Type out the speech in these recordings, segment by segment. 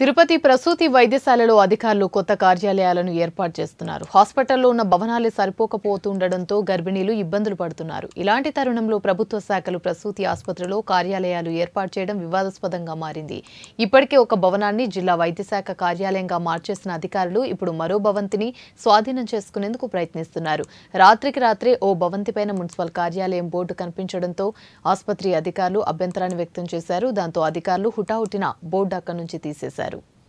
తిరుపతి ప్రసూతి వైద్యశాలలో అధికారులు కొత్త కార్యాలయాలను ఏర్పాటు చేస్తున్నారు హాస్పిటల్లో ఉన్న భవనాలే సరిపోకపోతుండటంతో గర్భిణీలు ఇబ్బందులు పడుతున్నారు ఇలాంటి తరుణంలో ప్రభుత్వ శాఖలు ప్రసూతి ఆసుపత్రిలో కార్యాలయాలు ఏర్పాటు చేయడం వివాదాస్పదంగా మారింది ఇప్పటికే ఒక భవనాన్ని జిల్లా వైద్యశాఖ కార్యాలయంగా మార్చేసిన అధికారులు ఇప్పుడు మరో భవంతిని స్వాధీనం చేసుకునేందుకు ప్రయత్నిస్తున్నారు రాత్రికి రాత్రే ఓ భవంతిపైన మున్సిపల్ కార్యాలయం బోర్డు కనిపించడంతో ఆసుపత్రి అధికారులు అభ్యంతరాన్ని వ్యక్తం చేశారు దాంతో అధికారులు హుటాహుటిన బోర్డు అక్కడి నుంచి తీసేశారు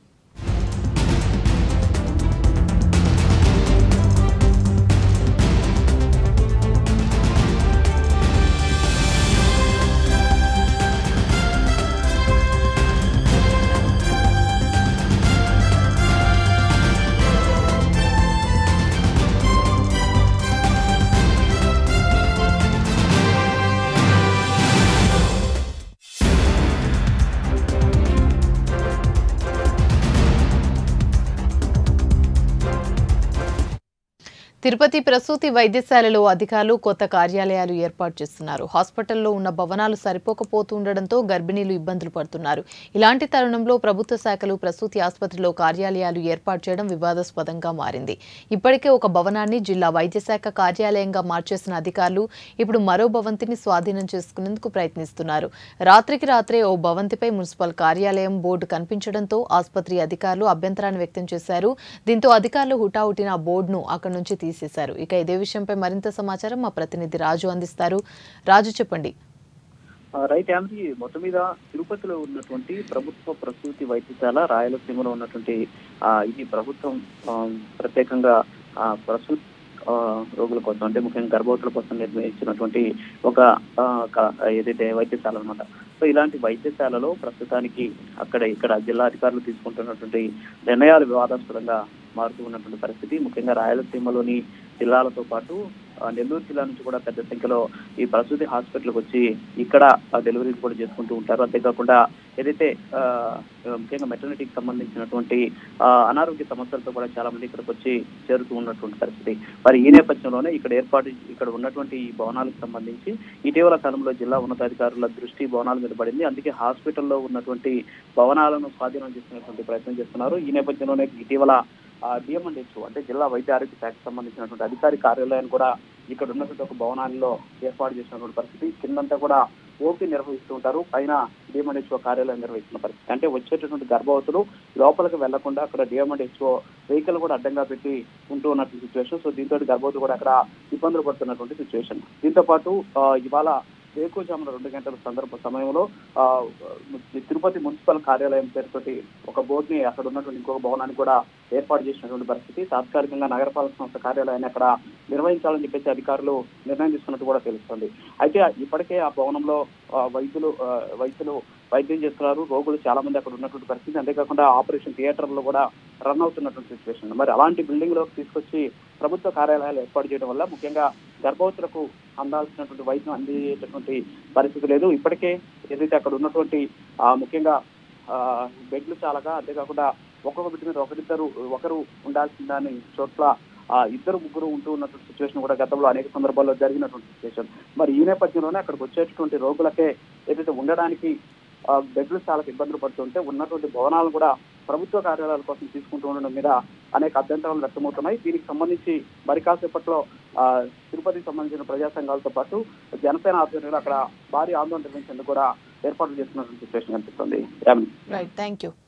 తిరుపతి ప్రసూతి వైద్యశాలలో అధికారులు కొత్త కార్యాలయాలు ఏర్పాటు చేస్తున్నారు హాస్పిటల్లో ఉన్న భవనాలు సరిపోకపోతుండటంతో గర్భిణీలు ఇబ్బందులు పడుతున్నారు ఇలాంటి తరుణంలో ప్రభుత్వ శాఖలు ప్రసూతి ఆసుపత్రిలో కార్యాలయాలు ఏర్పాటు చేయడం వివాదాస్పదంగా మారింది ఇప్పటికే ఒక భవనాన్ని జిల్లా వైద్యశాఖ కార్యాలయంగా మార్చేసిన అధికారులు ఇప్పుడు మరో భవంతిని స్వాధీనం చేసుకునేందుకు ప్రయత్నిస్తున్నారు రాత్రికి రాత్రే ఓ భవంతిపై మున్సిపల్ కార్యాలయం బోర్డు కనిపించడంతో ఆసుపత్రి అధికారులు అభ్యంతరాన్ని వ్యక్తం చేశారు దీంతో అధికారులు హుటాహుటిన ఆ బోర్డును అక్కడి నుంచి తీసేశారు ఇక ఇదే విషయంపై మరింత సమాచారం మా ప్రతినిధి రాజు అందిస్తారు రాజు చెప్పండి ఆ, రైట్ యాంటీ మొత్తం మీద తిరుపతిలో ఉన్నటువంటి ప్రభుత్వ ప్రసూతి వైద్యశాల రాయలసీమలో ఉన్నటువంటి ఆ, ఇది ప్రభుత్వం ఆ, ప్రత్యేకంగా ఆ, ప్రసూతి ఆ, రోగుల కోసం అంటే ముఖ్యంగా గర్భవతుల కోసం నిర్మించినటువంటి ఒక ఆ, క- ఏదైతే వైద్యశాల అనమాట సో ఇలాంటి వైద్యశాలలో ప్రస్తుతానికి అక్కడ ఇక్కడ జిల్లా అధికారులు తీసుకుంటున్నటువంటి నిర్ణయాలు వివాదాస్పదంగా మారుతూ ఉన్నటువంటి పరిస్థితి ముఖ్యంగా రాయలసీమలోని జిల్లాలతో పాటు ఆ, నెల్లూరు జిల్లా నుంచి కూడా పెద్ద సంఖ్యలో ఈ ప్రసూతి హాస్పిటల్కి వచ్చి ఇక్కడ ఆ డెలివరీలు కూడా చేసుకుంటూ ఉంటారు అంతేకాకుండా ఏదైతే ఆ, ముఖ్యంగా మెటర్నిటీకి సంబంధించినటువంటి ఆ, అనారోగ్య సమస్యలతో కూడా చాలా మంది ఇక్కడికి వచ్చి చేరుతూ ఉన్నటువంటి పరిస్థితి మరి ఈ నేపథ్యంలోనే ఇక్కడ ఏర్పాటు ఇక్కడ ఉన్నటువంటి ఈ భవనాలకు సంబంధించి ఇటీవల కాలంలో జిల్లా ఉన్నతాధికారుల దృష్టి భవనాల మీద పడింది అందుకే హాస్పిటల్లో ఉన్నటువంటి భవనాలను స్వాధీనం చేసుకునేటువంటి ప్రయత్నం చేస్తున్నారు ఈ నేపథ్యంలోనే ఇటీవల డిఎంఎండ్హెచ్ అంటే జిల్లా వైద్య ఆరోగ్య శాఖకు సంబంధించినటువంటి అధికారి కార్యాలయాన్ని కూడా ఇక్కడ ఉన్నటువంటి ఒక భవనాల్లో ఏర్పాటు చేసినటువంటి పరిస్థితి కిందంతా కూడా ఓపీ నిర్వహిస్తూ ఉంటారు పైన డిఎంఎండ్హెచ్ఓ కార్యాలయం నిర్వహిస్తున్న పరిస్థితి అంటే వచ్చేటటువంటి గర్భవతులు లోపలికి వెళ్లకుండా అక్కడ డిఎంఎండ్హెచ్ఓ వెహికల్ కూడా అడ్డంగా పెట్టి ఉంటూ ఉన్నటువంటి సిచ్యువేషన్ సో దీంతో గర్భవతులు కూడా అక్కడ ఇబ్బందులు పడుతున్నటువంటి సిచ్యువేషన్ దీంతో పాటు ఆ, ఇవాళ వేకుజామున రెండు గంటల సందర్భ సమయంలో ఆ, తిరుపతి మున్సిపల్ కార్యాలయం పేరుతోటి ఒక బోర్డుని అక్కడ ఉన్నటువంటి ఇంకొక భవనాన్ని కూడా ఏర్పాటు చేసినటువంటి పరిస్థితి తాత్కాలికంగా నగరపాలక సంస్థ కార్యాలయాన్ని అక్కడ నిర్వహించాలని చెప్పేసి అధికారులు నిర్ణయం తీసుకున్నట్టు కూడా తెలుస్తుంది అయితే ఇప్పటికే ఆ భవనంలో ఆ, వైద్యులు ఆ, వైద్యులు వైద్యం చేస్తున్నారు రోగులు చాలా మంది అక్కడ ఉన్నటువంటి పరిస్థితి అంతేకాకుండా ఆపరేషన్ థియేటర్లు కూడా రన్ అవుతున్నటువంటి సిచ్యువేషన్ మరి అలాంటి బిల్డింగ్ లోకి తీసుకొచ్చి ప్రభుత్వ కార్యాలయాలు ఏర్పాటు చేయడం వల్ల ముఖ్యంగా గర్భవతులకు అందాల్సినటువంటి వైద్యం అందేటటువంటి పరిస్థితి లేదు ఇప్పటికే ఏదైతే అక్కడ ఉన్నటువంటి ఆ, ముఖ్యంగా ఆ, బెడ్లు చాలగా అంతేకాకుండా ఒక్కొక్క బిడ్డ మీద ఒకరిద్దరు ఒకరు ఉండాల్సిందని చోట్ల ఆ ఇద్దరు ముగ్గురు ఉంటూ ఉన్నటువంటి సిచ్యువేషన్ కూడా గతంలో అనేక సందర్భాల్లో జరిగినటువంటి సిచ్యువేషన్ మరి ఈ నేపథ్యంలోనే అక్కడికి వచ్చేటటువంటి రోగులకే ఏదైతే ఉండడానికి ఆ, బెడ్లు చాలా ఇబ్బందులు పడుతుంటే ఉన్నటువంటి భవనాలను కూడా ప్రభుత్వ కార్యాలయాల కోసం తీసుకుంటూ ఉండడం మీద అనేక అభ్యంతరాలు వ్యక్తమవుతున్నాయి దీనికి సంబంధించి మరి కాసేపట్లో ఆ, తిరుపతికి సంబంధించిన ప్రజా సంఘాలతో పాటు జనసేన ఆధ్వర్యంలో అక్కడ భారీ ఆందోళన నిర్వహించేందుకు కూడా ఏర్పాట్లు చేస్తున్నటువంటి సిచ్యువేషన్ కనిపిస్తుంది యామిని. Right thank you